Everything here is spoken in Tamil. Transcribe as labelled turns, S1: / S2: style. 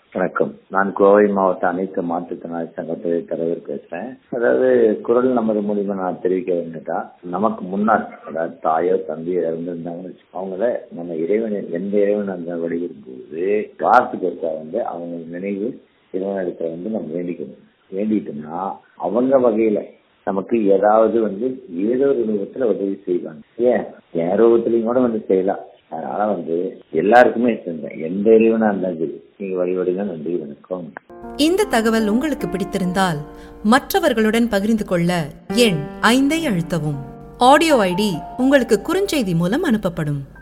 S1: வணக்கம் நான் கோவை மாவட்ட அனைத்து மாற்றுத்திறனாளி சங்கத்துறை தலைவர் பேசுறேன் அதாவது குரல் நமது மூலியமா நான் தெரிவிக்க வேண்டியதா நமக்கு முன்னாள் அதாவது தாயோ தந்தையோ இறந்திருந்தாங்கன்னு வச்சுக்கோ, அவங்கள நம்ம இறைவனை எந்த இறைவன் அந்த வழிபடும் போது வாரத்துக்கு வந்து அவங்க நினைவு இறைவனிடத்தை வந்து நம்ம வேண்டிக்கணும் வேண்டிட்டோம்னா அவங்க வகையில நமக்கு ஏதாவது வந்து ஏதோ ஒரு ரூபத்துல உதவி செய்வாங்க ஏன் என் ரூபத்திலையும் கூட வந்து செய்யலாம் அதனால வந்து எல்லாருக்குமே சொல்றேன் எந்த இறைவனா இருந்தாலும் சரி நீங்க வழிபடுங்க நன்றி வணக்கம்
S2: இந்த தகவல் உங்களுக்கு பிடித்திருந்தால் மற்றவர்களுடன் பகிர்ந்து கொள்ள எண் ஐந்தை அழுத்தவும் ஆடியோ ஐடி உங்களுக்கு குறுஞ்செய்தி மூலம் அனுப்பப்படும்